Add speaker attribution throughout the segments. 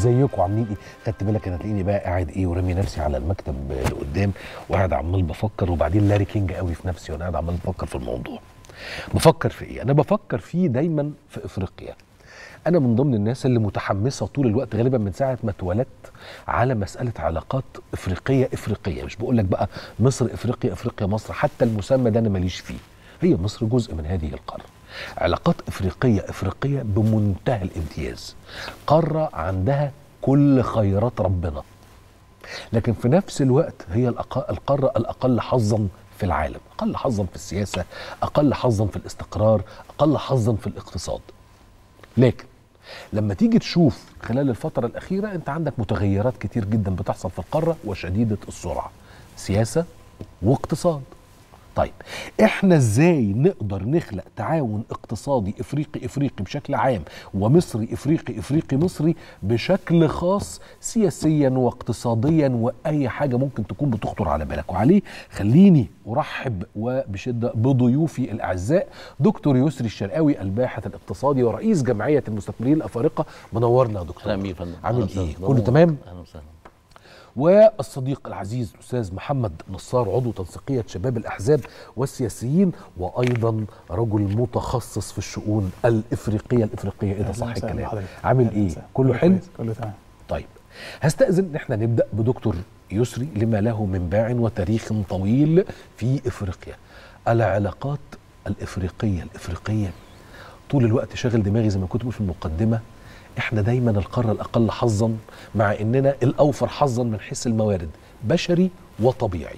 Speaker 1: ازيكم عاملين ايه خدت بالك انا تلاقيني بقى قاعد ايه ورامي نفسي على المكتب لقدام وقاعد عمال بفكر وبعدين لاري كينج قوي في نفسي وانا قاعد عمال بفكر في الموضوع بفكر في ايه انا بفكر فيه دايما في افريقيا انا من ضمن الناس اللي متحمسه طول الوقت غالبا من ساعه ما اتولدت على مساله علاقات افريقيه افريقيه مش بقول لك بقى مصر افريقيا افريقيا مصر حتى المسمى ده انا ماليش فيه هي مصر جزء من هذه القاره علاقات افريقيه افريقيه بمنتهى الامتياز قاره عندها كل خيرات ربنا لكن في نفس الوقت هي الأق- القاره الاقل حظا في العالم اقل حظا في السياسه اقل حظا في الاستقرار اقل حظا في الاقتصاد لكن لما تيجي تشوف خلال الفترة الأخيرة أنت عندك متغيرات كتير جدا بتحصل في القارة وشديدة السرعة سياسة واقتصاد طيب احنا ازاي نقدر نخلق تعاون اقتصادي افريقي افريقي بشكل عام ومصري افريقي افريقي مصري بشكل خاص سياسيا واقتصاديا واي حاجه ممكن تكون بتخطر على بالك وعليه خليني ارحب وبشده بضيوفي الاعزاء دكتور يسري الشرقاوي الباحث الاقتصادي ورئيس جمعيه المستثمرين الافارقه منورنا يا دكتور
Speaker 2: اهلا بيك يا فندم
Speaker 1: عامل
Speaker 2: أهلا وسهلا.
Speaker 1: ايه كله تمام
Speaker 2: اهلا وسهلا
Speaker 1: والصديق العزيز الاستاذ محمد نصار عضو تنسيقيه شباب الاحزاب والسياسيين وايضا رجل متخصص في الشؤون الافريقيه الافريقيه ايه ده صح
Speaker 3: أهلاً وسهلاً
Speaker 1: الكلام
Speaker 3: بحضرتك.
Speaker 1: عامل
Speaker 3: أهلاً
Speaker 1: ايه
Speaker 3: وسهلاً.
Speaker 1: كله حلو
Speaker 3: كويس. كله تمام
Speaker 1: طيب هستأذن ان احنا نبدأ بدكتور يسري لما له من باع وتاريخ طويل في افريقيا العلاقات الافريقية الافريقية طول الوقت شاغل دماغي زي ما كنت بقول في المقدمة احنا دايما القارة الاقل حظا مع اننا الاوفر حظا من حيث الموارد بشري وطبيعي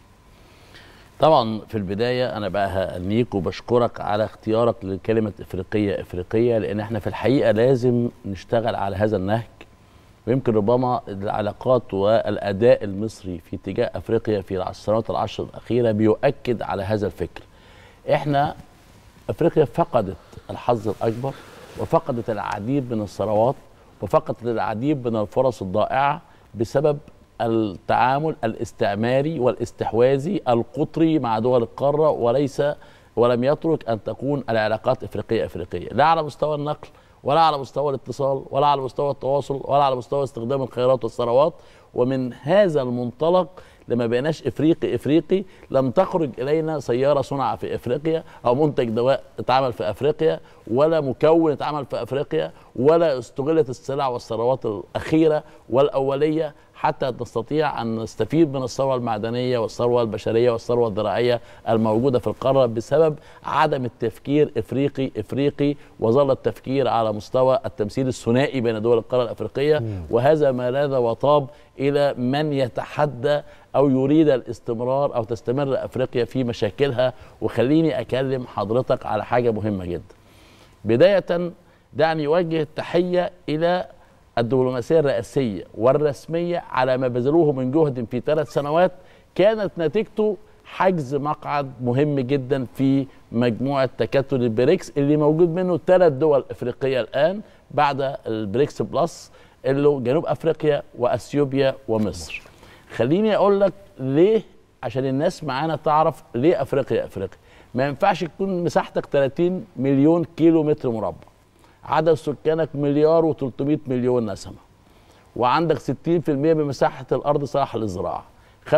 Speaker 2: طبعا في البدايه انا بقى هنيك وبشكرك على اختيارك لكلمه افريقيه افريقيه لان احنا في الحقيقه لازم نشتغل على هذا النهج ويمكن ربما العلاقات والاداء المصري في اتجاه افريقيا في السنوات العشر الاخيره بيؤكد على هذا الفكر احنا افريقيا فقدت الحظ الاكبر وفقدت العديد من الثروات وفقدت العديد من الفرص الضائعه بسبب التعامل الاستعماري والاستحواذي القطري مع دول القاره وليس ولم يترك ان تكون العلاقات افريقيه افريقيه لا على مستوى النقل ولا على مستوى الاتصال ولا على مستوى التواصل ولا على مستوى استخدام الخيرات والثروات ومن هذا المنطلق لما بقيناش افريقي افريقي لم تخرج الينا سياره صنع في افريقيا او منتج دواء اتعمل في افريقيا ولا مكون اتعمل في افريقيا ولا استغلت السلع والثروات الاخيره والاوليه حتى نستطيع ان نستفيد من الثروه المعدنيه والثروه البشريه والثروه الزراعيه الموجوده في القاره بسبب عدم التفكير افريقي افريقي وظل التفكير على مستوى التمثيل الثنائي بين دول القاره الافريقيه وهذا ما لاذ وطاب الى من يتحدى او يريد الاستمرار او تستمر افريقيا في مشاكلها وخليني اكلم حضرتك على حاجه مهمه جدا. بدايه دعني اوجه التحيه الى الدبلوماسيه الرئاسيه والرسميه على ما بذلوه من جهد في ثلاث سنوات كانت نتيجته حجز مقعد مهم جدا في مجموعه تكتل البريكس اللي موجود منه ثلاث دول افريقيه الان بعد البريكس بلس اللي جنوب افريقيا واثيوبيا ومصر. خليني اقول لك ليه عشان الناس معانا تعرف ليه افريقيا افريقيا. ما ينفعش تكون مساحتك 30 مليون كيلو متر مربع. عدد سكانك مليار و300 مليون نسمه. وعندك 60% من مساحه الارض صالحه للزراعه. 65%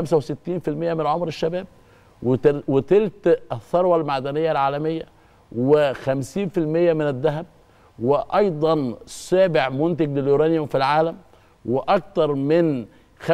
Speaker 2: من عمر الشباب وتل- وتلت الثروه المعدنيه العالميه و50% من الذهب وايضا سابع منتج لليورانيوم في العالم واكثر من 35%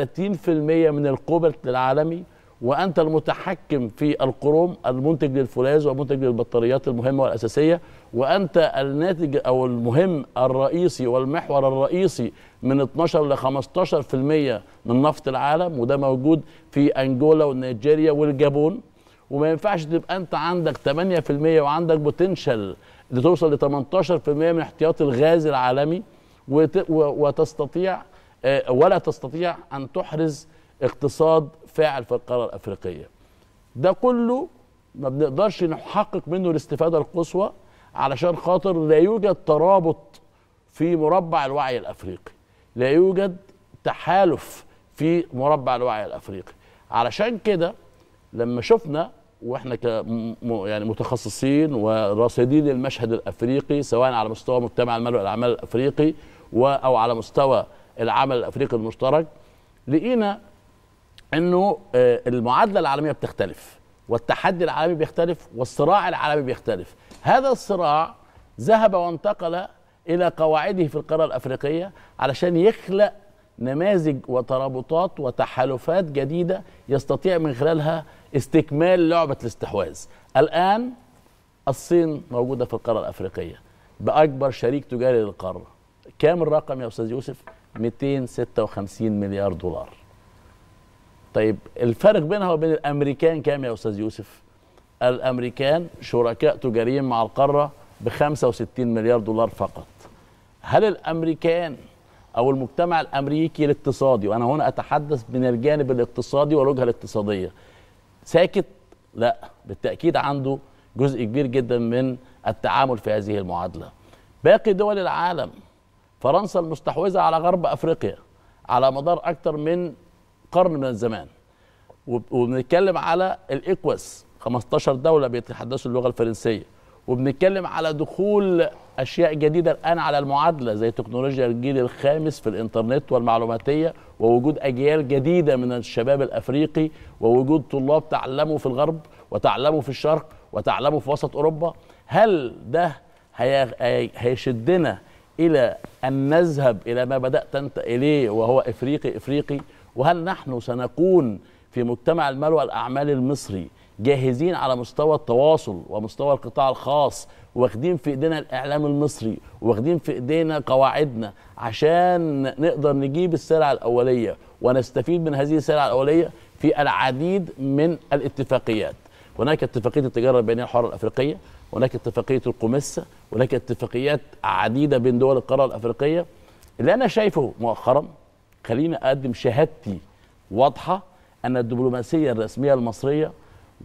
Speaker 2: من الكوبالت العالمي وانت المتحكم في القروم المنتج للفولاذ ومنتج للبطاريات المهمه والاساسيه وانت الناتج او المهم الرئيسي والمحور الرئيسي من 12 ل 15% من نفط العالم وده موجود في انجولا ونيجيريا والجابون وما ينفعش تبقى انت عندك 8% وعندك بوتنشال لتوصل ل 18% من احتياطي الغاز العالمي وت- و- وتستطيع آه، ولا تستطيع ان تحرز اقتصاد فاعل في القاره الافريقيه. ده كله ما بنقدرش نحقق منه الاستفاده القصوى علشان خاطر لا يوجد ترابط في مربع الوعي الافريقي. لا يوجد تحالف في مربع الوعي الافريقي. علشان كده لما شفنا واحنا ك م- م- يعني متخصصين وراصدين المشهد الافريقي سواء على مستوى مجتمع المال والاعمال الافريقي و او على مستوى العمل الافريقي المشترك لقينا انه آه، المعادله العالميه بتختلف والتحدي العالمي بيختلف والصراع العالمي بيختلف هذا الصراع ذهب وانتقل الى قواعده في القاره الافريقيه علشان يخلق نماذج وترابطات وتحالفات جديده يستطيع من خلالها استكمال لعبه الاستحواذ الان الصين موجوده في القاره الافريقيه باكبر شريك تجاري للقاره كام الرقم يا استاذ يوسف 256 مليار دولار طيب الفرق بينها وبين الامريكان كام يا استاذ يوسف الامريكان شركاء تجاريين مع القاره ب 65 مليار دولار فقط هل الامريكان او المجتمع الامريكي الاقتصادي وانا هنا اتحدث من الجانب الاقتصادي والوجهه الاقتصاديه ساكت لا بالتاكيد عنده جزء كبير جدا من التعامل في هذه المعادله باقي دول العالم فرنسا المستحوذه على غرب افريقيا على مدار اكثر من قرن من الزمان وب- وبنتكلم على الايكواس 15 دوله بيتحدثوا اللغه الفرنسيه وبنتكلم على دخول اشياء جديده الان على المعادله زي تكنولوجيا الجيل الخامس في الانترنت والمعلوماتيه ووجود اجيال جديده من الشباب الافريقي ووجود طلاب تعلموا في الغرب وتعلموا في الشرق وتعلموا في وسط اوروبا هل ده هي- هي- هيشدنا الى ان نذهب الى ما بدات انت اليه وهو افريقي افريقي وهل نحن سنكون في مجتمع المال والاعمال المصري جاهزين على مستوى التواصل ومستوى القطاع الخاص واخدين في ايدينا الاعلام المصري واخدين في ايدينا قواعدنا عشان نقدر نجيب السلعه الاوليه ونستفيد من هذه السلعه الاوليه في العديد من الاتفاقيات هناك اتفاقيه التجاره البينيه الحره الافريقيه هناك اتفاقيه القمسه هناك اتفاقيات عديده بين دول القاره الافريقيه اللي انا شايفه مؤخرا خليني اقدم شهادتي واضحه ان الدبلوماسيه الرسميه المصريه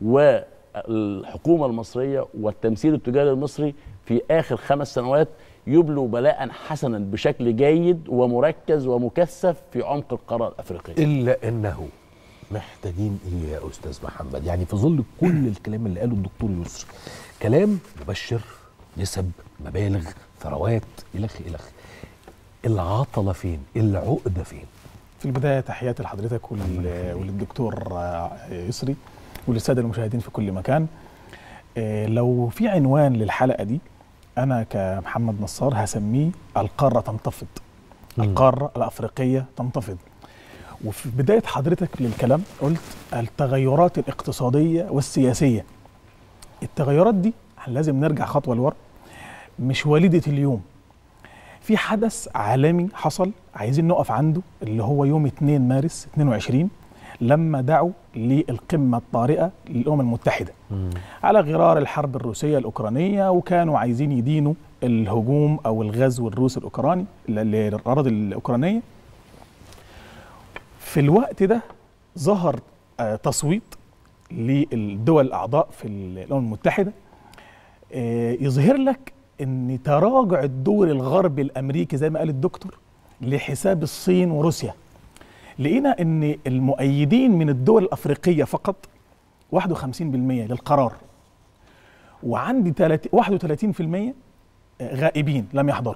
Speaker 2: والحكومه المصريه والتمثيل التجاري المصري في اخر خمس سنوات يبلوا بلاء حسنا بشكل جيد ومركز ومكثف في عمق القاره الافريقيه
Speaker 1: الا انه محتاجين ايه يا استاذ محمد يعني في ظل كل الكلام اللي قاله الدكتور يسر كلام مبشر نسب مبالغ ثروات الخ الخ العطله فين العقده فين
Speaker 3: في البدايه تحياتي لحضرتك وال- وللدكتور آه، يسري وللساده المشاهدين في كل مكان آه، لو في عنوان للحلقه دي انا كمحمد نصار هسميه القاره تنتفض القاره الافريقيه تنتفض وفي بدايه حضرتك للكلام قلت التغيرات الاقتصاديه والسياسيه التغيرات دي لازم نرجع خطوه لورا مش والده اليوم في حدث عالمي حصل عايزين نقف عنده اللي هو يوم 2 مارس 22 لما دعوا للقمة الطارئة للأمم المتحدة على غرار الحرب الروسية الأوكرانية وكانوا عايزين يدينوا الهجوم أو الغزو الروسي الأوكراني للأراضي الأوكرانية في الوقت ده ظهر آه، تصويت للدول الأعضاء في الأمم المتحدة آه، يظهر لك ان تراجع الدور الغربي الامريكي زي ما قال الدكتور لحساب الصين وروسيا لقينا ان المؤيدين من الدول الافريقيه فقط 51% للقرار وعندي 30 31% غائبين لم يحضروا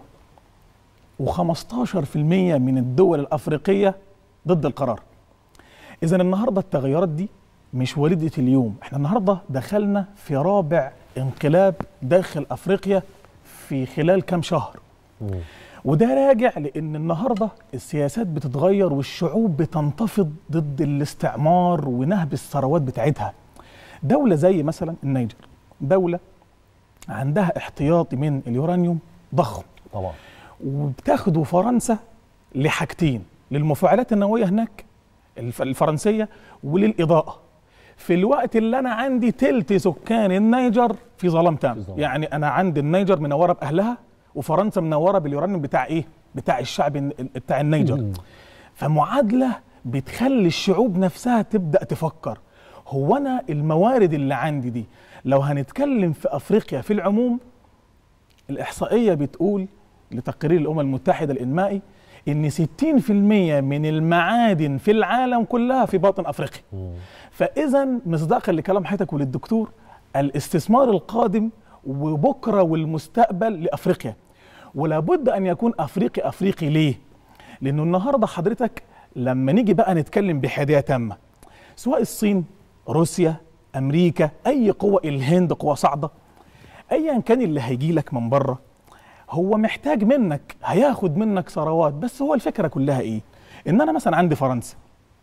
Speaker 3: و15% من الدول الافريقيه ضد القرار اذا النهارده التغيرات دي مش والده اليوم احنا النهارده دخلنا في رابع انقلاب داخل افريقيا في خلال كام شهر وده راجع لان النهارده السياسات بتتغير والشعوب بتنتفض ضد الاستعمار ونهب الثروات بتاعتها دوله زي مثلا النيجر دوله عندها احتياطي من اليورانيوم ضخم
Speaker 1: طبعا
Speaker 3: وبتاخده فرنسا لحاجتين للمفاعلات النوويه هناك الف- الفرنسيه وللاضاءه في الوقت اللي انا عندي تلت سكان النيجر في ظلام
Speaker 1: في
Speaker 3: تام
Speaker 1: ظلام.
Speaker 3: يعني انا عندي النيجر منوره باهلها وفرنسا منوره باليورانيوم بتاع ايه بتاع الشعب الن- بتاع النيجر
Speaker 1: مم.
Speaker 3: فمعادله بتخلي الشعوب نفسها تبدا تفكر هو انا الموارد اللي عندي دي لو هنتكلم في افريقيا في العموم الاحصائيه بتقول لتقرير الامم المتحده الانمائي ان 60% من المعادن في العالم كلها في باطن افريقيا فاذا مصداقا لكلام حضرتك وللدكتور الاستثمار القادم وبكره والمستقبل لافريقيا ولا بد ان يكون افريقي افريقي ليه لانه النهارده حضرتك لما نيجي بقى نتكلم بحياديه تامه سواء الصين روسيا امريكا اي قوه الهند قوه صاعده ايا كان اللي هيجي لك من بره هو محتاج منك هياخد منك ثروات بس هو الفكره كلها ايه ان انا مثلا عندي فرنسا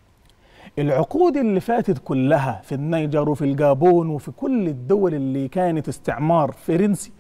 Speaker 3: العقود اللي فاتت كلها في النيجر وفي الجابون وفي كل الدول اللي كانت استعمار فرنسي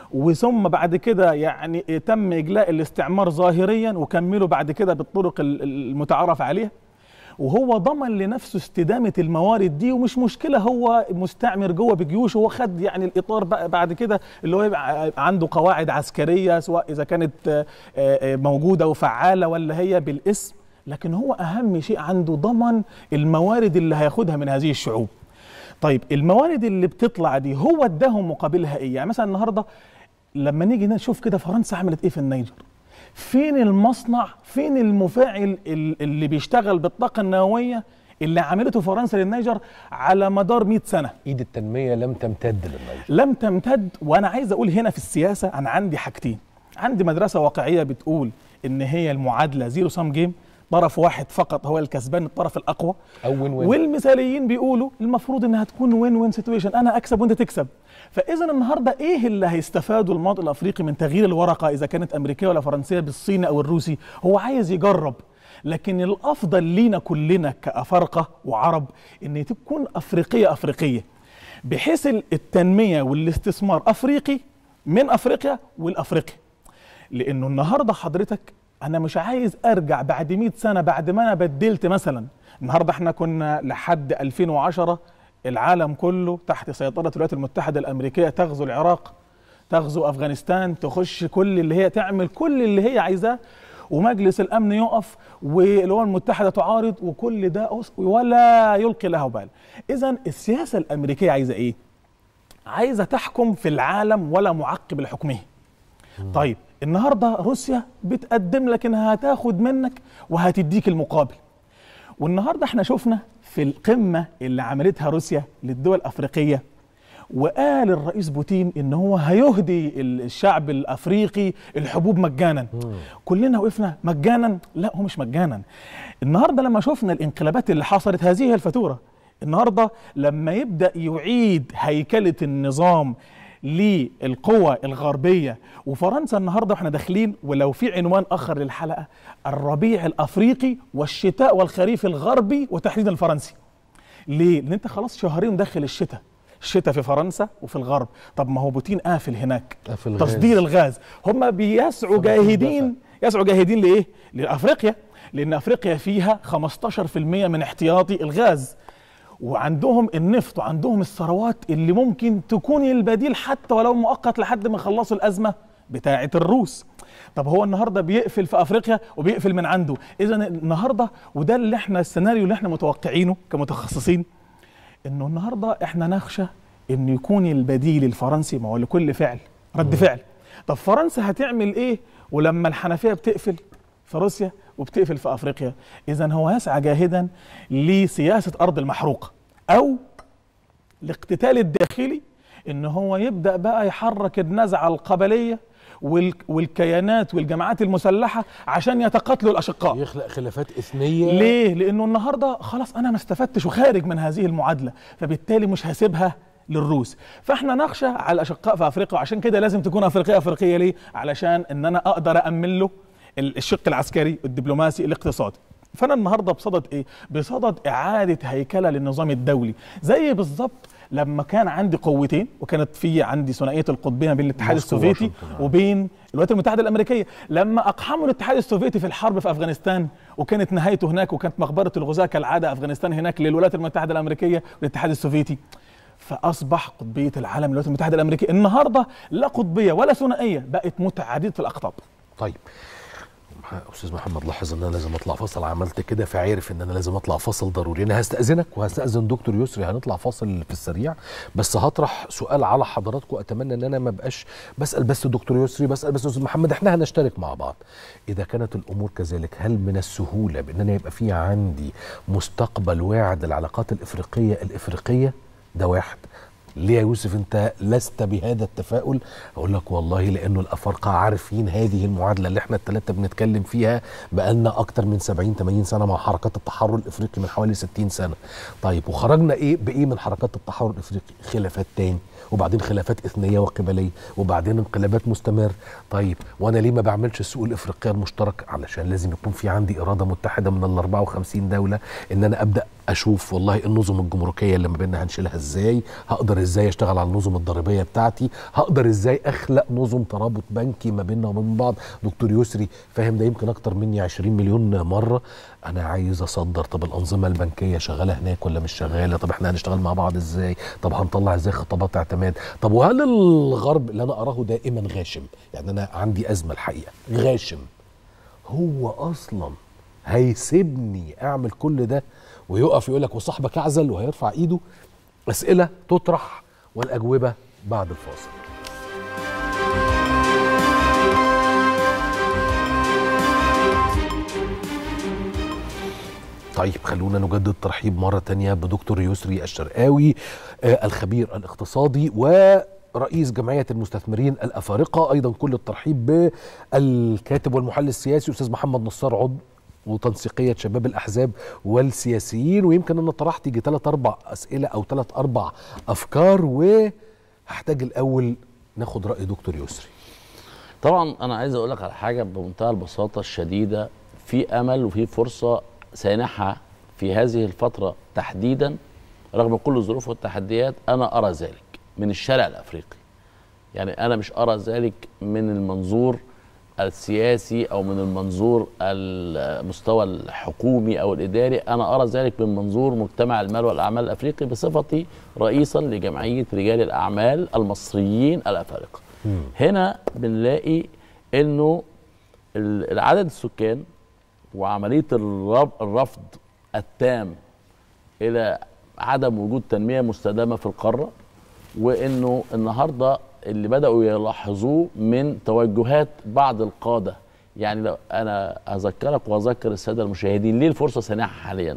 Speaker 3: وثم بعد كده يعني تم اجلاء الاستعمار ظاهريا وكملوا بعد كده بالطرق ال- المتعارف عليها وهو ضمن لنفسه استدامه الموارد دي ومش مشكله هو مستعمر جوه بجيوشه هو خد يعني الاطار بقى بعد كده اللي هو يبقى عنده قواعد عسكريه سواء اذا كانت آه، آه، موجوده وفعاله ولا هي بالاسم لكن هو اهم شيء عنده ضمن الموارد اللي هياخدها من هذه الشعوب طيب الموارد اللي بتطلع دي هو اداهم مقابلها ايه يعني مثلا النهارده لما نيجي نشوف كده فرنسا عملت ايه في النيجر فين المصنع فين المفاعل ال- اللي بيشتغل بالطاقه النوويه اللي عملته فرنسا للنيجر على مدار 100 سنه
Speaker 1: ايد التنميه لم تمتد للنيجر
Speaker 3: لم تمتد وانا عايز اقول هنا في السياسه انا عندي حاجتين عندي مدرسه واقعيه بتقول ان هي المعادله زيرو سام جيم طرف واحد فقط هو الكسبان الطرف الاقوى
Speaker 1: او وين وين
Speaker 3: والمثاليين بيقولوا المفروض انها تكون وين وين سيتويشن انا اكسب وانت تكسب فاذا النهارده ايه اللي هيستفاده المواطن الافريقي من تغيير الورقه اذا كانت امريكيه ولا فرنسيه بالصيني او الروسي هو عايز يجرب لكن الافضل لينا كلنا كافارقه وعرب ان تكون افريقيه افريقيه بحيث التنميه والاستثمار افريقي من افريقيا والافريقي لانه النهارده حضرتك انا مش عايز ارجع بعد 100 سنه بعد ما انا بدلت مثلا النهارده احنا كنا لحد 2010 العالم كله تحت سيطره الولايات المتحده الامريكيه تغزو العراق تغزو افغانستان تخش كل اللي هي تعمل كل اللي هي عايزاه ومجلس الامن يقف والامم المتحده تعارض وكل ده أص- ولا يلقي له بال اذا السياسه الامريكيه عايزه ايه عايزه تحكم في العالم ولا معقب لحكمه طيب النهارده روسيا بتقدم لك انها هتاخد منك وهتديك المقابل والنهارده احنا شفنا في القمه اللي عملتها روسيا للدول الافريقيه وقال الرئيس بوتين ان هو هيهدي الشعب الافريقي الحبوب مجانا كلنا وقفنا مجانا لا هو مش مجانا النهارده لما شفنا الانقلابات اللي حصلت هذه هي الفاتوره النهارده لما يبدا يعيد هيكله النظام للقوى الغربيه وفرنسا النهارده واحنا داخلين ولو في عنوان اخر للحلقه الربيع الافريقي والشتاء والخريف الغربي وتحديدا الفرنسي ليه؟ لان انت خلاص شهرين داخل الشتاء الشتاء في فرنسا وفي الغرب طب ما هو بوتين قافل هناك
Speaker 1: قافل الغاز.
Speaker 3: تصدير الغاز هم بيسعوا
Speaker 1: صدر
Speaker 3: جاهدين يسعوا جاهدين لايه لافريقيا لان افريقيا فيها 15% من احتياطي الغاز وعندهم النفط وعندهم الثروات اللي ممكن تكون البديل حتى ولو مؤقت لحد ما يخلصوا الازمه بتاعه الروس طب هو النهارده بيقفل في افريقيا وبيقفل من عنده اذا النهارده وده اللي احنا السيناريو اللي احنا متوقعينه كمتخصصين انه النهارده احنا نخشى ان يكون البديل الفرنسي ما هو لكل فعل رد فعل طب فرنسا هتعمل ايه ولما الحنفيه بتقفل في روسيا وبتقفل في افريقيا اذا هو يسعى جاهدا لسياسه ارض المحروقه او الاقتتال الداخلي ان هو يبدا بقى يحرك النزعه القبليه وال- والكيانات والجماعات المسلحه عشان يتقاتلوا الاشقاء
Speaker 1: يخلق خلافات اثنيه
Speaker 3: ليه؟ لأنه النهارده خلاص أنا ما استفدتش وخارج من هذه المعادلة، فبالتالي مش هسيبها للروس، فاحنا نخشى على الأشقاء في أفريقيا وعشان كده لازم تكون أفريقيا أفريقية ليه؟ علشان إن أنا أقدر أأمن له ال- الشق العسكري، الدبلوماسي، الاقتصادي. فأنا النهارده بصدد إيه؟ بصدد إعادة هيكلة للنظام الدولي، زي بالظبط لما كان عندي قوتين وكانت في عندي ثنائيه القطبين بين الاتحاد
Speaker 1: موسكو
Speaker 3: السوفيتي
Speaker 1: وواشنطن.
Speaker 3: وبين الولايات المتحده الامريكيه لما اقحموا الاتحاد السوفيتي في الحرب في افغانستان وكانت نهايته هناك وكانت مقبره الغزاة كالعاده افغانستان هناك للولايات المتحده الامريكيه والاتحاد السوفيتي فاصبح قطبيه العالم الولايات المتحده الامريكيه النهارده لا قطبيه ولا ثنائيه بقت متعدده الاقطاب
Speaker 1: طيب استاذ محمد لاحظ ان انا لازم اطلع فاصل عملت كده فعارف ان انا لازم اطلع فاصل ضروري انا هستاذنك وهستاذن دكتور يسري هنطلع فاصل في السريع بس هطرح سؤال على حضراتكم اتمنى ان انا ما بقاش بسال بس دكتور يسري بسال بس استاذ محمد احنا هنشترك مع بعض اذا كانت الامور كذلك هل من السهوله بان انا يبقى في عندي مستقبل واعد للعلاقات الافريقيه الافريقيه ده واحد ليه يا يوسف انت لست بهذا التفاؤل اقول لك والله لانه الافارقه عارفين هذه المعادله اللي احنا الثلاثه بنتكلم فيها بقالنا اكتر من 70 80 سنه مع حركات التحرر الافريقي من حوالي 60 سنه طيب وخرجنا ايه بايه من حركات التحرر الافريقي خلافات تاني وبعدين خلافات اثنيه وقبليه وبعدين انقلابات مستمر طيب وانا ليه ما بعملش السوق الافريقيه المشترك علشان لازم يكون في عندي اراده متحده من ال 54 دوله ان انا ابدا اشوف والله النظم الجمركيه اللي ما بيننا هنشيلها ازاي هقدر ازاي اشتغل على النظم الضريبيه بتاعتي هقدر ازاي اخلق نظم ترابط بنكي ما بيننا وبين بعض دكتور يسري فاهم ده يمكن اكتر مني 20 مليون مره انا عايز اصدر طب الانظمه البنكيه شغاله هناك ولا مش شغاله طب احنا هنشتغل مع بعض ازاي طب هنطلع ازاي خطابات اعتماد طب وهل الغرب اللي انا اراه دائما غاشم يعني انا عندي ازمه الحقيقه غاشم هو اصلا هيسيبني اعمل كل ده ويقف يقول لك وصاحبك اعزل وهيرفع ايده اسئله تطرح والاجوبه بعد الفاصل طيب خلونا نجدد الترحيب مرة تانية بدكتور يسري الشرقاوي آه الخبير الاقتصادي ورئيس جمعية المستثمرين الأفارقة أيضا كل الترحيب بالكاتب والمحلل السياسي أستاذ محمد نصار عضو وتنسيقية شباب الأحزاب والسياسيين ويمكن أنا طرحت يجي ثلاث أربع أسئلة أو ثلاث أربع أفكار وهحتاج الأول ناخد رأي دكتور يسري
Speaker 2: طبعا انا عايز اقول لك على حاجه بمنتهى البساطه الشديده في امل وفي فرصه سانحه في هذه الفتره تحديدا رغم كل الظروف والتحديات انا ارى ذلك من الشارع الافريقي يعني انا مش ارى ذلك من المنظور السياسي او من المنظور المستوى الحكومي او الاداري انا ارى ذلك من منظور مجتمع المال والاعمال الافريقي بصفتي رئيسا لجمعيه رجال الاعمال المصريين الافارقه هنا بنلاقي انه ال- العدد السكان وعمليه الرب- الرفض التام الى عدم وجود تنميه مستدامه في القاره وانه النهارده اللي بداوا يلاحظوه من توجهات بعض القاده يعني لو انا اذكرك واذكر الساده المشاهدين ليه الفرصه سانحه حاليا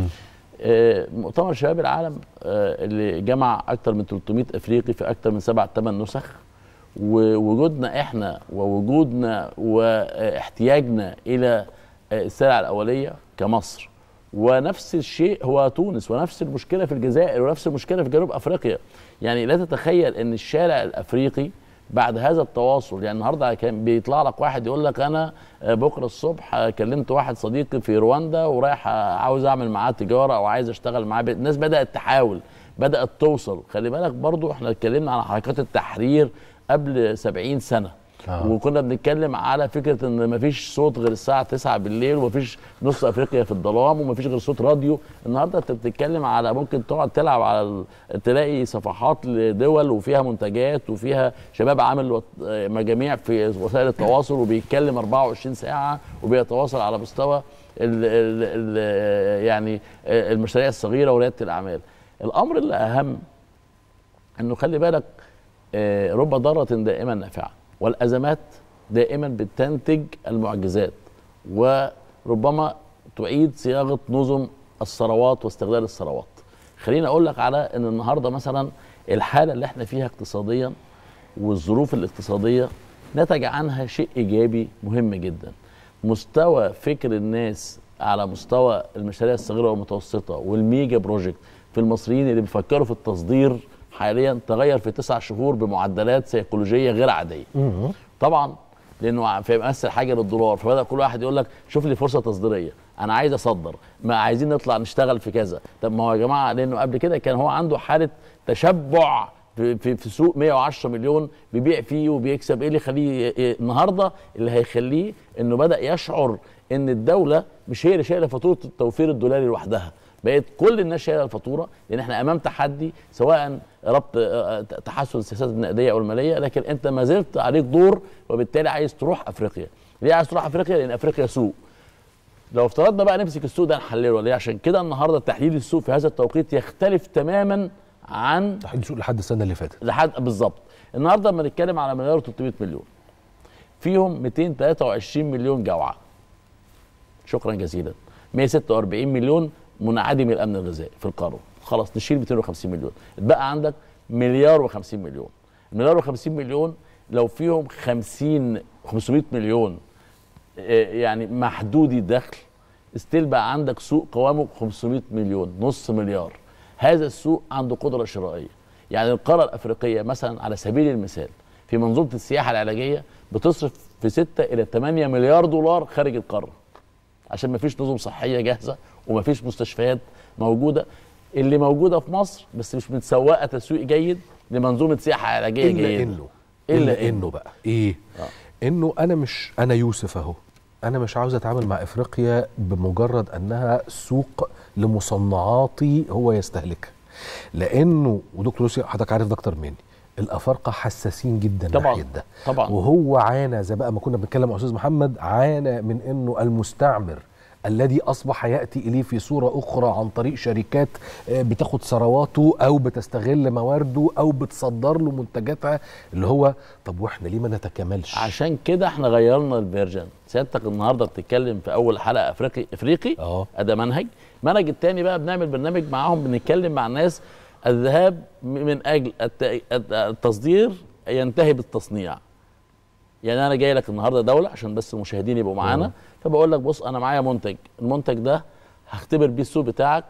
Speaker 2: آه، مؤتمر شباب العالم آه، اللي جمع اكثر من 300 افريقي في اكثر من سبع ثمان نسخ ووجودنا احنا ووجودنا واحتياجنا الى آه، السلع الاوليه كمصر ونفس الشيء هو تونس ونفس المشكله في الجزائر ونفس المشكله في جنوب افريقيا يعني لا تتخيل ان الشارع الافريقي بعد هذا التواصل يعني النهارده كان بيطلع لك واحد يقول لك انا آه، بكره الصبح آه، كلمت واحد صديقي في رواندا ورايح آه، عاوز اعمل معاه تجاره او عايز اشتغل معاه الناس بدات تحاول بدات توصل خلي بالك برضو احنا اتكلمنا عن حركات التحرير قبل 70 سنه
Speaker 1: آه.
Speaker 2: وكنا بنتكلم على فكره ان مفيش صوت غير الساعه 9 بالليل ومفيش نص افريقيا في الظلام ومفيش غير صوت راديو النهارده انت بتتكلم على ممكن تقعد تلعب على ال... تلاقي صفحات لدول وفيها منتجات وفيها شباب عامل وط- مجاميع في وسائل التواصل وبيتكلم 24 ساعه وبيتواصل على مستوى ال... ال... ال... يعني المشاريع الصغيره ورياده الاعمال الامر اللي اهم انه خلي بالك آه، رب ضارة دائما نافعة والأزمات دائما بتنتج المعجزات وربما تعيد صياغة نظم الثروات واستغلال الثروات خليني أقول لك على أن النهاردة مثلا الحالة اللي احنا فيها اقتصاديا والظروف الاقتصادية نتج عنها شيء إيجابي مهم جدا مستوى فكر الناس على مستوى المشاريع الصغيرة والمتوسطة والميجا بروجكت في المصريين اللي بيفكروا في التصدير حاليا تغير في تسع شهور بمعدلات سيكولوجيه غير عاديه. طبعا لانه في مثل حاجه للدولار فبدا كل واحد يقول لك شوف لي فرصه تصديريه انا عايز اصدر ما عايزين نطلع نشتغل في كذا طب ما هو يا جماعه لانه قبل كده كان هو عنده حاله تشبع في, في, في سوق 110 مليون بيبيع فيه وبيكسب ايه اللي يخليه إيه النهارده اللي هيخليه انه بدا يشعر ان الدوله مش هي اللي شايله فاتوره التوفير الدولاري لوحدها بقت كل الناس شايله الفاتوره لان احنا امام تحدي سواء ربط آه، تحسن السياسات النقديه او الماليه لكن انت ما زلت عليك دور وبالتالي عايز تروح افريقيا ليه عايز تروح افريقيا لان افريقيا سوق لو افترضنا بقى نمسك السوق ده نحلله ليه عشان كده النهارده تحليل السوق في هذا التوقيت يختلف تماما عن
Speaker 1: تحديد سوق لحد السنه اللي فاتت
Speaker 2: لحد بالظبط النهارده لما نتكلم على مليار و300 مليون فيهم 223 مليون جوعه شكرا جزيلا 146 مليون منعدم الامن الغذائي في القاره خلاص نشيل 250 مليون اتبقى عندك مليار و50 مليون المليار و50 مليون لو فيهم 50 500 مليون آه، يعني محدودي الدخل استيل بقى عندك سوق قوامه 500 مليون نص مليار هذا السوق عنده قدره شرائيه يعني القاره الافريقيه مثلا على سبيل المثال في منظومه السياحه العلاجيه بتصرف في 6 الى 8 مليار دولار خارج القاره عشان ما فيش نظم صحيه جاهزه وما فيش مستشفيات موجوده اللي موجوده في مصر بس مش متسوقه تسويق جيد لمنظومه سياحه علاجيه
Speaker 1: الا
Speaker 2: جيده
Speaker 1: انه
Speaker 2: إلا
Speaker 1: الا
Speaker 2: إنه.
Speaker 1: انه بقى ايه انه انا مش انا يوسف اهو انا مش عاوز اتعامل مع افريقيا بمجرد انها سوق لمصنعاتي هو يستهلكها لانه ودكتور يوسف حضرتك عارف ده اكتر مني الافارقه حساسين جدا
Speaker 2: طبعاً.
Speaker 1: ناحيه ده
Speaker 2: طبعا
Speaker 1: وهو عانى زي بقى ما كنا بنتكلم مع استاذ محمد عانى من انه المستعمر الذي اصبح ياتي اليه في صوره اخرى عن طريق شركات آه، بتاخد ثرواته او بتستغل موارده او بتصدر له منتجاتها اللي هو طب واحنا ليه ما نتكاملش
Speaker 2: عشان كده احنا غيرنا الفيرجن سيادتك النهارده بتتكلم في اول حلقه افريقي افريقي
Speaker 1: اه
Speaker 2: ده منهج المنهج التاني بقى بنعمل برنامج معاهم بنتكلم مع الناس الذهاب من اجل الت- التصدير ينتهي بالتصنيع يعني انا جاي لك النهارده دوله عشان بس المشاهدين يبقوا معانا
Speaker 1: آه.
Speaker 2: فبقول لك بص انا معايا منتج المنتج ده هختبر بيه السوق بتاعك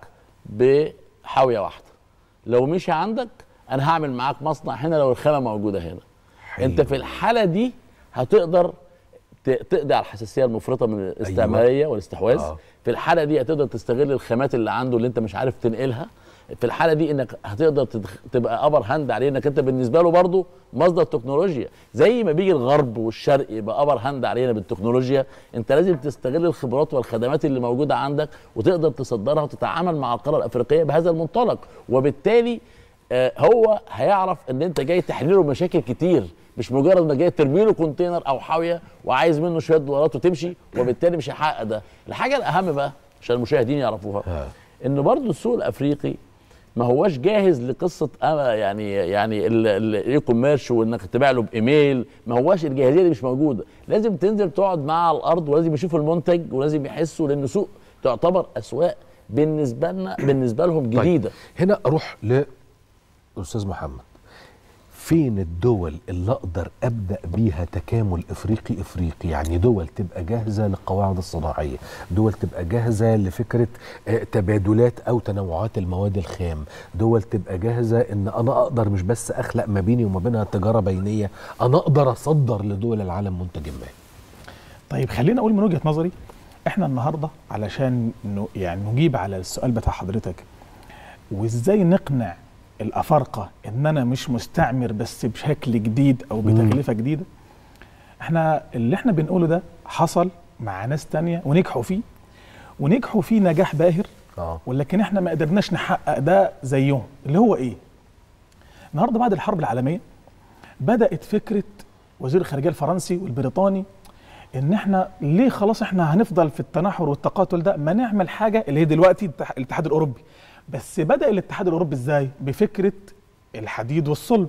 Speaker 2: بحاويه واحده لو مشي عندك انا هعمل معاك مصنع هنا لو الخامه موجوده هنا
Speaker 1: حلو.
Speaker 2: انت في الحاله دي هتقدر ت- تقضي على الحساسيه المفرطه من الاستعماريه والاستحواذ
Speaker 1: آه.
Speaker 2: في الحاله دي هتقدر تستغل الخامات اللي عنده اللي انت مش عارف تنقلها في الحاله دي انك هتقدر تدخ... تبقى ابر هاند عليه انك انت بالنسبه له برضه مصدر تكنولوجيا زي ما بيجي الغرب والشرق يبقى ابر هاند علينا بالتكنولوجيا انت لازم تستغل الخبرات والخدمات اللي موجوده عندك وتقدر تصدرها وتتعامل مع القاره الافريقيه بهذا المنطلق وبالتالي آه، هو هيعرف ان انت جاي تحل له مشاكل كتير مش مجرد ما جاي ترمي له كونتينر او حاويه وعايز منه شويه دولارات وتمشي وبالتالي مش هيحقق ده الحاجه الاهم بقى عشان المشاهدين يعرفوها
Speaker 1: آه.
Speaker 2: ان برضو السوق الافريقي ما هواش جاهز لقصه أما يعني يعني الاي كوميرش وانك تبيع له بايميل ما هواش الجاهزيه دي مش موجوده لازم تنزل تقعد معاه على الارض ولازم يشوفوا المنتج ولازم يحسوا لان سوق تعتبر اسواق بالنسبه لنا بالنسبه لهم جديده
Speaker 1: طيب هنا اروح لاستاذ محمد فين الدول اللي اقدر ابدا بيها تكامل افريقي افريقي يعني دول تبقى جاهزه للقواعد الصناعيه دول تبقى جاهزه لفكره آه، تبادلات او تنوعات المواد الخام دول تبقى جاهزه ان انا اقدر مش بس اخلق ما بيني وما بينها تجاره بينيه انا اقدر اصدر لدول العالم منتج ما
Speaker 3: طيب خلينا اقول من وجهه نظري احنا النهارده علشان ن- يعني نجيب على السؤال بتاع حضرتك وازاي نقنع الافارقه ان انا مش مستعمر بس بشكل جديد او بتكلفه جديده احنا اللي احنا بنقوله ده حصل مع ناس تانية ونجحوا فيه ونجحوا فيه نجاح باهر
Speaker 1: اه
Speaker 3: ولكن احنا ما قدرناش نحقق ده زيهم اللي هو ايه النهارده بعد الحرب العالميه بدات فكره وزير الخارجيه الفرنسي والبريطاني ان احنا ليه خلاص احنا هنفضل في التناحر والتقاتل ده ما نعمل حاجه اللي هي دلوقتي الاتح- الاتحاد الاوروبي بس بدا الاتحاد الاوروبي ازاي بفكره الحديد والصلب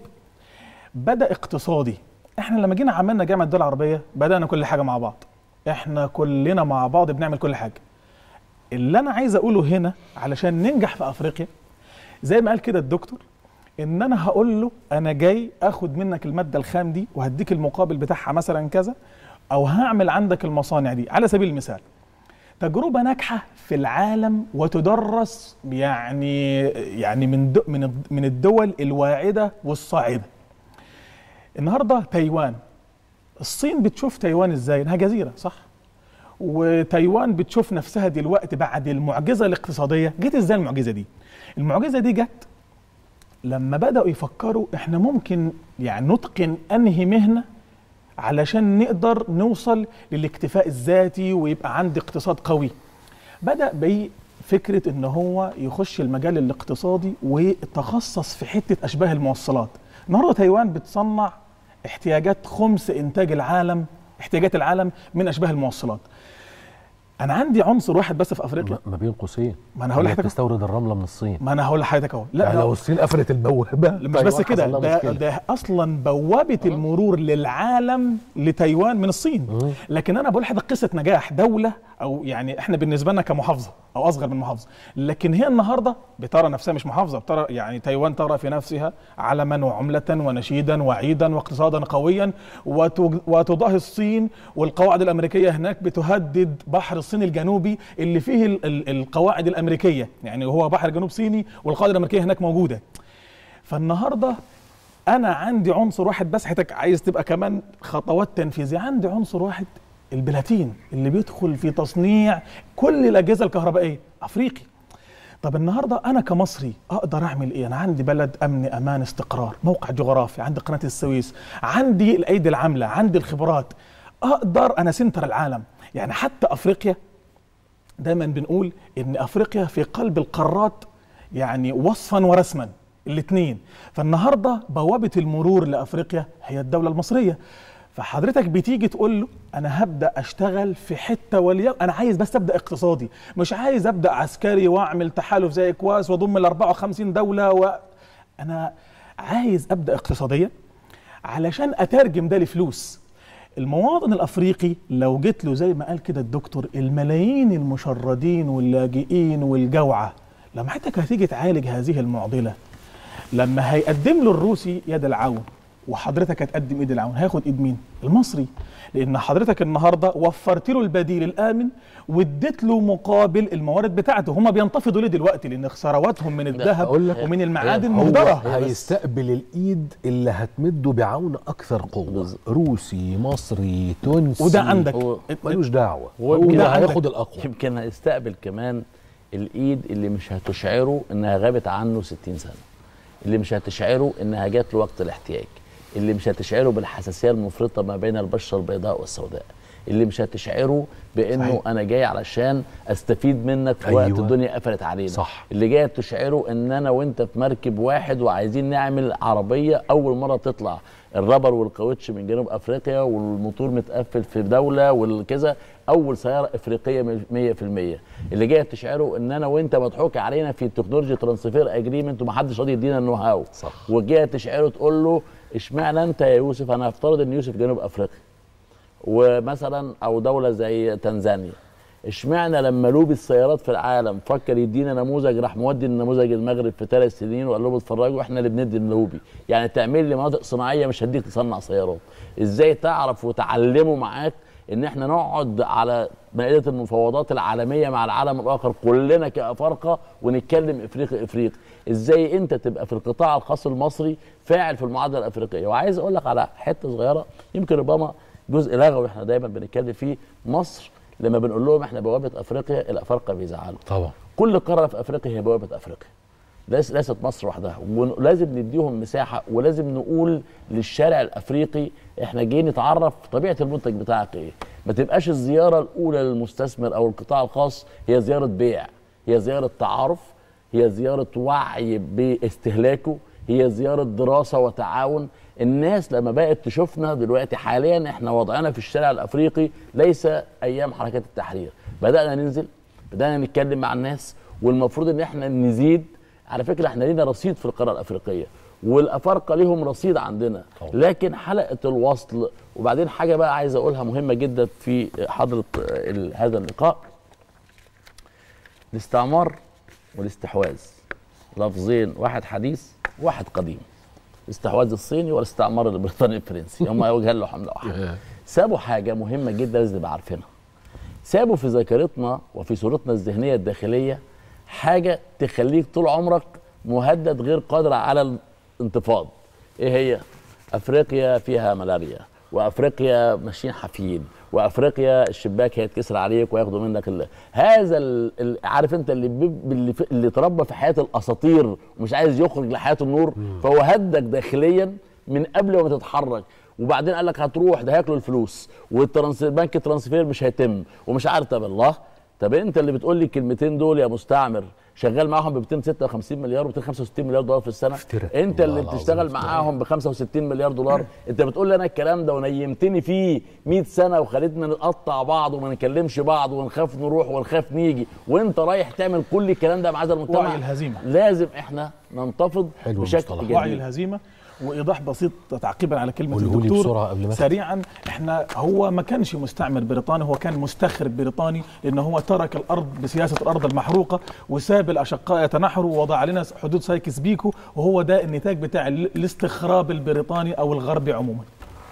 Speaker 3: بدا اقتصادي احنا لما جينا عملنا جامعه الدول العربيه بدانا كل حاجه مع بعض احنا كلنا مع بعض بنعمل كل حاجه اللي انا عايز اقوله هنا علشان ننجح في افريقيا زي ما قال كده الدكتور ان انا هقول له انا جاي اخد منك الماده الخام دي وهديك المقابل بتاعها مثلا كذا او هعمل عندك المصانع دي على سبيل المثال تجربه ناجحه في العالم وتدرس يعني يعني من دو من الد- من الدول الواعده والصاعده النهارده تايوان الصين بتشوف تايوان ازاي انها جزيره صح وتايوان بتشوف نفسها دلوقتي بعد المعجزه الاقتصاديه جت ازاي المعجزه دي المعجزه دي جت لما بداوا يفكروا احنا ممكن يعني نتقن انهي مهنه علشان نقدر نوصل للاكتفاء الذاتي ويبقى عندي اقتصاد قوي بدا بفكره ان هو يخش المجال الاقتصادي وتخصص في حته اشباه الموصلات النهارده تايوان بتصنع احتياجات خمس انتاج العالم احتياجات العالم من اشباه الموصلات انا عندي عنصر واحد بس في افريقيا
Speaker 1: ما بين قوسين
Speaker 3: ما أنا هقول
Speaker 1: هي
Speaker 3: لحضرتك-
Speaker 1: بتستورد الرمله من الصين
Speaker 3: ما انا هقول لحضرتك اهو لا
Speaker 1: يعني
Speaker 3: لا
Speaker 1: لو الصين قفلت البوابه
Speaker 3: مش بس
Speaker 1: تايوان
Speaker 3: كده
Speaker 1: حصل لها
Speaker 3: ده,
Speaker 1: مشكلة.
Speaker 3: ده اصلا بوابه المرور للعالم لتايوان من الصين
Speaker 1: مم.
Speaker 3: لكن انا بقول لحضرتك قصه نجاح دوله او يعني احنا بالنسبه لنا كمحافظه او اصغر من محافظه لكن هي النهارده بترى نفسها مش محافظه بترى يعني تايوان ترى في نفسها علما وعمله ونشيدا وعيدا واقتصادا قويا وتج- وتضاهي الصين والقواعد الامريكيه هناك بتهدد بحر الصين الجنوبي اللي فيه ال- ال- القواعد الامريكيه يعني هو بحر جنوب صيني والقواعد الامريكيه هناك موجوده فالنهارده انا عندي عنصر واحد بس حضرتك عايز تبقى كمان خطوات تنفيذيه عندي عنصر واحد البلاتين اللي بيدخل في تصنيع كل الاجهزه الكهربائيه افريقي طب النهارده انا كمصري اقدر اعمل ايه انا عندي بلد امن امان استقرار موقع جغرافي عندي قناه السويس عندي الايدي العامله عندي الخبرات اقدر انا سنتر العالم يعني حتى افريقيا دايما بنقول ان افريقيا في قلب القارات يعني وصفا ورسما الاثنين فالنهارده بوابه المرور لافريقيا هي الدوله المصريه فحضرتك بتيجي تقول له انا هبدا اشتغل في حته ولي انا عايز بس ابدا اقتصادي مش عايز ابدا عسكري واعمل تحالف زي اكواس واضم ال 54 دوله و... انا عايز ابدا اقتصاديا علشان اترجم ده لفلوس المواطن الافريقي لو جيت له زي ما قال كده الدكتور الملايين المشردين واللاجئين والجوعى لما حضرتك هتيجي تعالج هذه المعضله لما هيقدم له الروسي يد العون وحضرتك هتقدم ايد العون هياخد ايد مين المصري لان حضرتك النهارده وفرت له البديل الامن واديت له مقابل الموارد بتاعته هم بينتفضوا ليه دلوقتي لان ثرواتهم من الذهب
Speaker 1: أقول لك
Speaker 3: ومن المعادن
Speaker 1: هو
Speaker 3: مهدره
Speaker 1: هيستقبل الايد اللي هتمده بعون اكثر قوه
Speaker 2: بالظبط.
Speaker 1: روسي مصري تونسي
Speaker 3: وده عندك
Speaker 2: هو-
Speaker 1: ملوش دعوه
Speaker 2: هو
Speaker 1: هو
Speaker 2: يمكن
Speaker 1: ده
Speaker 3: عندك.
Speaker 1: هياخد الاقوى
Speaker 2: يمكن هيستقبل كمان الايد اللي مش هتشعره انها غابت عنه 60 سنه اللي مش هتشعره انها جات له وقت الاحتياج اللي مش هتشعره بالحساسيه المفرطه ما بين البشره البيضاء والسوداء اللي مش هتشعره بانه
Speaker 3: صحيح.
Speaker 2: انا جاي علشان استفيد منك في وقت
Speaker 1: أيوة.
Speaker 2: الدنيا قفلت علينا
Speaker 1: صح.
Speaker 2: اللي جاي تشعره ان انا وانت في مركب واحد وعايزين نعمل عربيه اول مره تطلع الرابر والكاوتش من جنوب افريقيا والموتور متقفل في دوله والكذا اول سياره افريقيه 100% اللي جاي تشعره ان انا وانت مضحوك علينا في التكنولوجي ترانسفير اجريمنت ومحدش راضي يدينا النو هاو
Speaker 1: صح.
Speaker 2: وجاي تشعره تقول له اشمعنى انت يا يوسف انا هفترض ان يوسف جنوب افريقيا ومثلا او دوله زي تنزانيا اشمعنى لما لوبي السيارات في العالم فكر يدينا نموذج راح مودي النموذج المغرب في ثلاث سنين وقال لهم اتفرجوا احنا اللي بندي اللوبي يعني تعمل لي مناطق صناعيه مش هديك تصنع سيارات ازاي تعرف وتعلموا معاك ان احنا نقعد على مائده المفاوضات العالميه مع العالم الاخر كلنا كافارقه ونتكلم افريقي افريقي ازاي انت تبقى في القطاع الخاص المصري فاعل في المعادله الافريقيه وعايز اقول لك على حته صغيره يمكن ربما جزء لغوي احنا دايما بنتكلم فيه مصر لما بنقول لهم احنا بوابه افريقيا الافارقه بيزعلوا
Speaker 1: طبعا
Speaker 2: كل قاره في افريقيا هي بوابه افريقيا ليس ليست مصر وحدها ولازم نديهم مساحه ولازم نقول للشارع الافريقي احنا جايين نتعرف طبيعه المنتج بتاعك ايه ما تبقاش الزياره الاولى للمستثمر او القطاع الخاص هي زياره بيع هي زياره تعارف هي زياره وعي باستهلاكه هي زياره دراسه وتعاون الناس لما بقت تشوفنا دلوقتي حاليا احنا وضعنا في الشارع الافريقي ليس ايام حركات التحرير بدانا ننزل بدانا نتكلم مع الناس والمفروض ان احنا نزيد على فكره احنا لينا رصيد في القاره الافريقيه والافارقه ليهم رصيد عندنا
Speaker 1: طبعا.
Speaker 2: لكن حلقه الوصل وبعدين حاجه بقى عايز اقولها مهمه جدا في حضره ال- هذا اللقاء الاستعمار والاستحواذ لفظين واحد حديث واحد قديم الاستحواذ الصيني والاستعمار البريطاني الفرنسي هم وجهان له حمله واحده سابوا حاجه مهمه جدا لازم نبقى عارفينها سابوا في ذاكرتنا وفي صورتنا الذهنيه الداخليه حاجه تخليك طول عمرك مهدد غير قادر على الانتفاض ايه هي افريقيا فيها ملاريا وافريقيا ماشيين حافيين وافريقيا الشباك هيتكسر عليك وياخدوا منك ال... هذا ال... ال... عارف انت اللي بيب... اللي, في... اللي اتربى في حياه الاساطير ومش عايز يخرج لحياه النور فهو هدك داخليا من قبل ما تتحرك وبعدين قال لك هتروح ده هياكلوا الفلوس والترانس بنك الترانسفير مش هيتم ومش عارف طب الله طب انت اللي بتقول لي الكلمتين دول يا مستعمر شغال معاهم ب 256 مليار و 265 مليار دولار في السنه
Speaker 1: افتراء.
Speaker 2: انت
Speaker 1: والله
Speaker 2: اللي
Speaker 1: العظيم
Speaker 2: بتشتغل
Speaker 1: افتراء.
Speaker 2: معاهم ب 65 مليار دولار انت بتقول لي انا الكلام ده ونيمتني فيه 100 سنه وخليتنا نقطع بعض وما نكلمش بعض ونخاف نروح ونخاف نيجي وانت رايح تعمل كل الكلام ده مع هذا المجتمع
Speaker 3: وعي الهزيمة.
Speaker 2: لازم احنا ننتفض
Speaker 1: حلو
Speaker 2: بشكل
Speaker 1: المصطلح.
Speaker 2: جديد
Speaker 3: وعي الهزيمه وايضاح بسيط تعقيبا على كلمه
Speaker 1: قوله لي
Speaker 3: الدكتور
Speaker 1: بسرعه قبل ما
Speaker 3: سريعا احنا هو ما كانش مستعمر بريطاني هو كان مستخرب بريطاني لانه هو ترك الارض بسياسه الارض المحروقه وساب الاشقاء يتنحروا ووضع لنا حدود سايكس بيكو وهو ده النتاج بتاع ال- الاستخراب البريطاني او الغربي عموما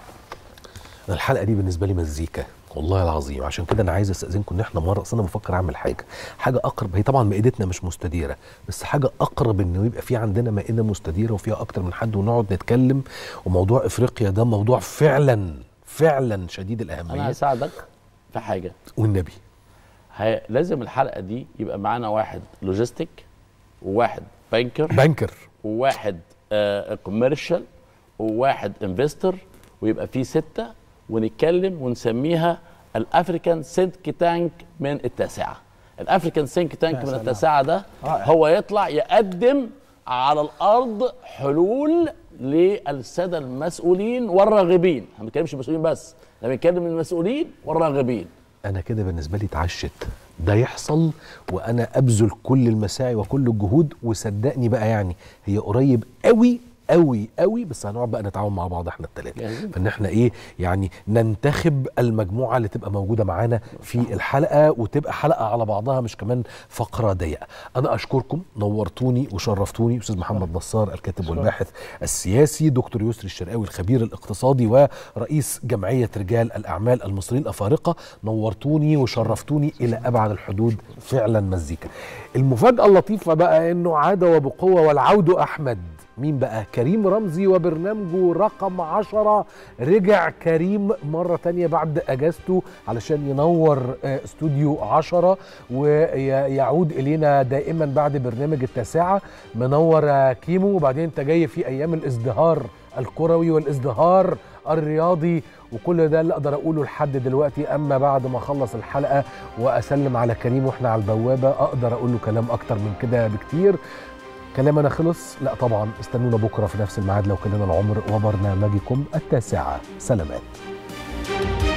Speaker 1: أنا الحلقه دي بالنسبه لي مزيكا والله العظيم عشان كده انا عايز استاذنكم ان احنا مره اصل انا بفكر اعمل حاجه حاجه اقرب هي طبعا مائدتنا مش مستديره بس حاجه اقرب انه يبقى في عندنا مائده مستديره وفيها اكتر من حد ونقعد نتكلم وموضوع افريقيا ده موضوع فعلا فعلا شديد
Speaker 2: انا
Speaker 1: الاهميه
Speaker 2: هساعدك في حاجه
Speaker 1: والنبي
Speaker 2: هي لازم الحلقه دي يبقى معانا واحد لوجيستيك وواحد بانكر
Speaker 1: بانكر
Speaker 2: وواحد كوميرشال وواحد انفستور ويبقى في سته ونتكلم ونسميها الافريكان سينك تانك من التاسعه الافريكان سينك تانك
Speaker 3: يا
Speaker 2: من
Speaker 3: سلام.
Speaker 2: التاسعه ده
Speaker 3: رائع.
Speaker 2: هو يطلع يقدم على الارض حلول للساده المسؤولين والراغبين احنا ما بنتكلمش المسؤولين بس احنا بنتكلم المسؤولين والراغبين
Speaker 1: انا كده بالنسبه لي اتعشت ده يحصل وانا ابذل كل المساعي وكل الجهود وصدقني بقى يعني هي قريب قوي قوي قوي بس هنقعد بقى نتعاون مع بعض احنا الثلاثه
Speaker 2: جاهزين.
Speaker 1: فان احنا ايه يعني ننتخب المجموعه اللي تبقى موجوده معانا في الحلقه وتبقى حلقه على بعضها مش كمان فقره ضيقه انا اشكركم نورتوني وشرفتوني استاذ محمد نصار الكاتب والباحث السياسي دكتور يسري الشرقاوي الخبير الاقتصادي ورئيس جمعيه رجال الاعمال المصريين الافارقه نورتوني وشرفتوني الى ابعد الحدود فعلا مزيكا المفاجاه اللطيفه بقى انه عاد وبقوه والعود احمد مين بقى كريم رمزي وبرنامجه رقم عشرة رجع كريم مرة تانية بعد أجازته علشان ينور آه، استوديو عشرة ويعود إلينا دائما بعد برنامج التاسعة منور آه، كيمو وبعدين انت جاي في أيام الازدهار الكروي والازدهار الرياضي وكل ده اللي اقدر اقوله لحد دلوقتي اما بعد ما اخلص الحلقه واسلم على كريم واحنا على البوابه اقدر اقول له كلام اكتر من كده بكتير كلامنا خلص لا طبعا استنونا بكره في نفس الميعاد لو كلنا العمر وبرنامجكم التاسعه سلامات